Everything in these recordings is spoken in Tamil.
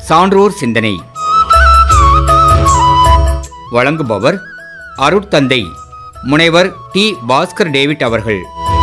சான்றோர் சிந்தனை வழங்குபவர் அருட்தந்தை முனைவர் டி பாஸ்கர் டேவிட் அவர்கள்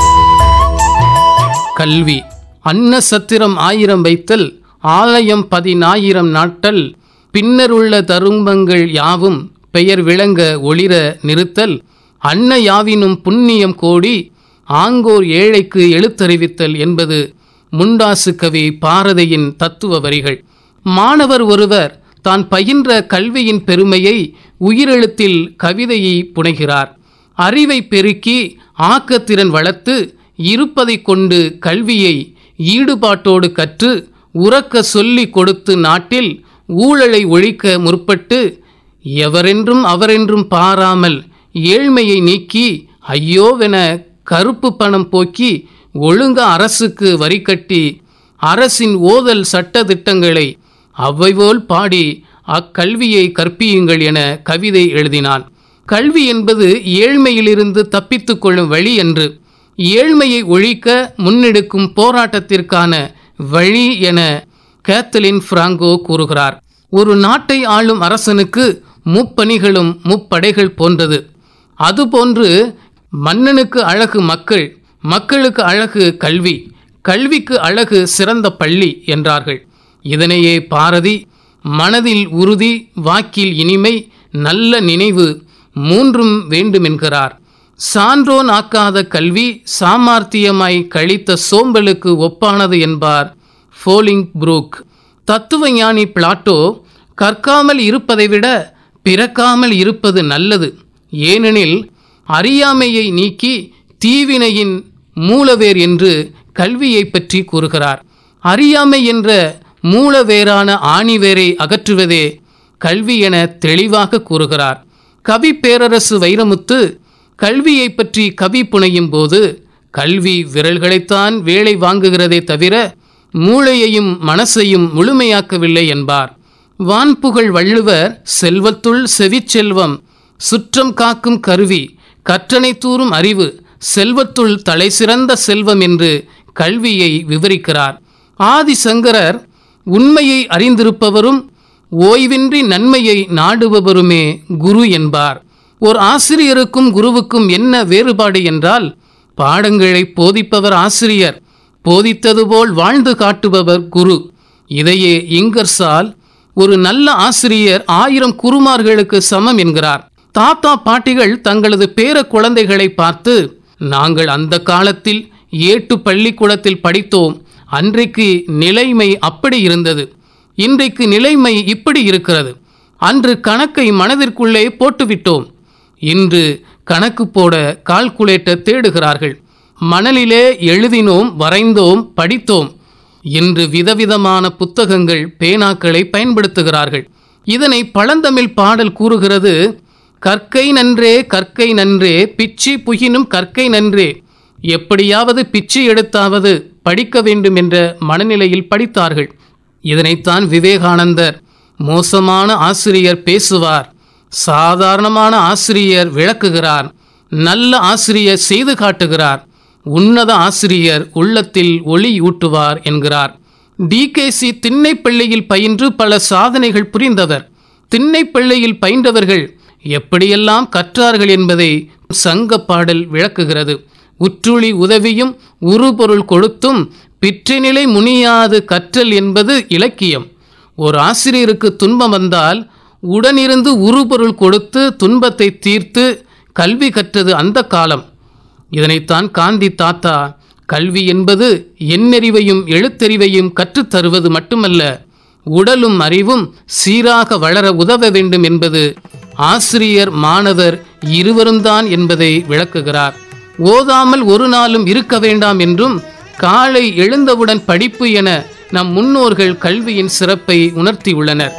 கல்வி அன்ன சத்திரம் ஆயிரம் வைத்தல் ஆலயம் பதினாயிரம் நாட்டல் பின்னருள்ள தரும்பங்கள் யாவும் பெயர் விளங்க ஒளிர நிறுத்தல் அன்ன யாவினும் புண்ணியம் கோடி ஆங்கோர் ஏழைக்கு எழுத்தறிவித்தல் என்பது முண்டாசு கவி பாரதியின் தத்துவ வரிகள் மாணவர் ஒருவர் தான் பயின்ற கல்வியின் பெருமையை உயிரெழுத்தில் கவிதையை புனைகிறார் அறிவை பெருக்கி ஆக்கத்திறன் வளர்த்து இருப்பதைக் கொண்டு கல்வியை ஈடுபாட்டோடு கற்று உறக்க சொல்லி கொடுத்து நாட்டில் ஊழலை ஒழிக்க முற்பட்டு எவரென்றும் அவரென்றும் பாராமல் ஏழ்மையை நீக்கி ஐயோவென கருப்பு பணம் போக்கி ஒழுங்க அரசுக்கு வரி கட்டி அரசின் ஓதல் சட்ட திட்டங்களை அவ்வைபோல் பாடி அக்கல்வியை கற்பியுங்கள் என கவிதை எழுதினான் கல்வி என்பது ஏழ்மையிலிருந்து தப்பித்துக் கொள்ளும் வழி என்று ஏழ்மையை ஒழிக்க முன்னெடுக்கும் போராட்டத்திற்கான வழி என கேத்தலின் பிராங்கோ கூறுகிறார் ஒரு நாட்டை ஆளும் அரசனுக்கு முப்பணிகளும் முப்படைகள் போன்றது அதுபோன்று மன்னனுக்கு அழகு மக்கள் மக்களுக்கு அழகு கல்வி கல்விக்கு அழகு சிறந்த பள்ளி என்றார்கள் இதனையே பாரதி மனதில் உறுதி வாக்கில் இனிமை நல்ல நினைவு மூன்றும் வேண்டுமென்கிறார் சான்றோன் ஆக்காத கல்வி சாமார்த்தியமாய் கழித்த சோம்பலுக்கு ஒப்பானது என்பார் ஃபோலிங் புரூக் தத்துவ ஞானி பிளாட்டோ கற்காமல் இருப்பதை விட பிறக்காமல் இருப்பது நல்லது ஏனெனில் அறியாமையை நீக்கி தீவினையின் மூலவேர் என்று கல்வியை பற்றி கூறுகிறார் அறியாமை என்ற மூலவேரான ஆணிவேரை அகற்றுவதே கல்வி என தெளிவாக கூறுகிறார் கவி பேரரசு வைரமுத்து கல்வியை பற்றி கவி புனையும் போது கல்வி விரல்களைத்தான் வேலை வாங்குகிறதே தவிர மூளையையும் மனசையும் முழுமையாக்கவில்லை என்பார் வான்புகழ் வள்ளுவர் செல்வத்துள் செவிச்செல்வம் சுற்றம் காக்கும் கருவி கற்றனை தூறும் அறிவு செல்வத்துள் தலைசிறந்த செல்வம் என்று கல்வியை விவரிக்கிறார் ஆதிசங்கரர் உண்மையை அறிந்திருப்பவரும் ஓய்வின்றி நன்மையை நாடுபவருமே குரு என்பார் ஓர் ஆசிரியருக்கும் குருவுக்கும் என்ன வேறுபாடு என்றால் பாடங்களை போதிப்பவர் ஆசிரியர் போதித்தது போல் வாழ்ந்து காட்டுபவர் குரு இதையே இங்கர்சால் ஒரு நல்ல ஆசிரியர் ஆயிரம் குருமார்களுக்கு சமம் என்கிறார் தாத்தா பாட்டிகள் தங்களது பேர குழந்தைகளை பார்த்து நாங்கள் அந்த காலத்தில் ஏட்டு பள்ளிக்கூடத்தில் படித்தோம் அன்றைக்கு நிலைமை அப்படி இருந்தது இன்றைக்கு நிலைமை இப்படி இருக்கிறது அன்று கணக்கை மனதிற்குள்ளே போட்டுவிட்டோம் இன்று கணக்கு போட கால்குலேட்டர் தேடுகிறார்கள் மணலிலே எழுதினோம் வரைந்தோம் படித்தோம் இன்று விதவிதமான புத்தகங்கள் பேனாக்களை பயன்படுத்துகிறார்கள் இதனை பழந்தமிழ் பாடல் கூறுகிறது கற்கை நன்றே கற்கை நன்றே பிச்சி புகினும் கற்கை நன்றே எப்படியாவது பிச்சை எடுத்தாவது படிக்க வேண்டும் என்ற மனநிலையில் படித்தார்கள் இதனைத்தான் விவேகானந்தர் மோசமான ஆசிரியர் பேசுவார் சாதாரணமான ஆசிரியர் விளக்குகிறார் நல்ல ஆசிரியர் செய்து காட்டுகிறார் உன்னத ஆசிரியர் உள்ளத்தில் ஒளி ஊட்டுவார் என்கிறார் டிகேசி திண்ணைப்பள்ளியில் பயின்று பல சாதனைகள் புரிந்தவர் திண்ணைப்பள்ளியில் பயின்றவர்கள் எப்படியெல்லாம் கற்றார்கள் என்பதை சங்க பாடல் விளக்குகிறது உற்றுளி உதவியும் உருபொருள் கொடுத்தும் பிற்றினிலை முனியாது கற்றல் என்பது இலக்கியம் ஒரு ஆசிரியருக்கு துன்பம் வந்தால் உடனிருந்து உருபொருள் கொடுத்து துன்பத்தை தீர்த்து கல்வி கற்றது அந்த காலம் இதனைத்தான் காந்தி தாத்தா கல்வி என்பது எண்ணறிவையும் எழுத்தறிவையும் கற்றுத்தருவது மட்டுமல்ல உடலும் அறிவும் சீராக வளர உதவ வேண்டும் என்பது ஆசிரியர் மாணவர் இருவரும்தான் என்பதை விளக்குகிறார் ஓதாமல் ஒரு நாளும் இருக்க வேண்டாம் என்றும் காலை எழுந்தவுடன் படிப்பு என நம் முன்னோர்கள் கல்வியின் சிறப்பை உணர்த்தியுள்ளனர்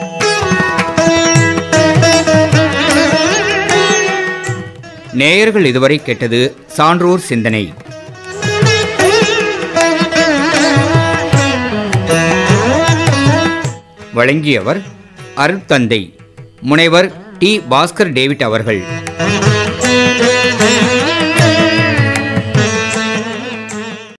நேயர்கள் இதுவரை கேட்டது சான்றோர் சிந்தனை வழங்கியவர் அருட்தந்தை முனைவர் டி பாஸ்கர் டேவிட் அவர்கள்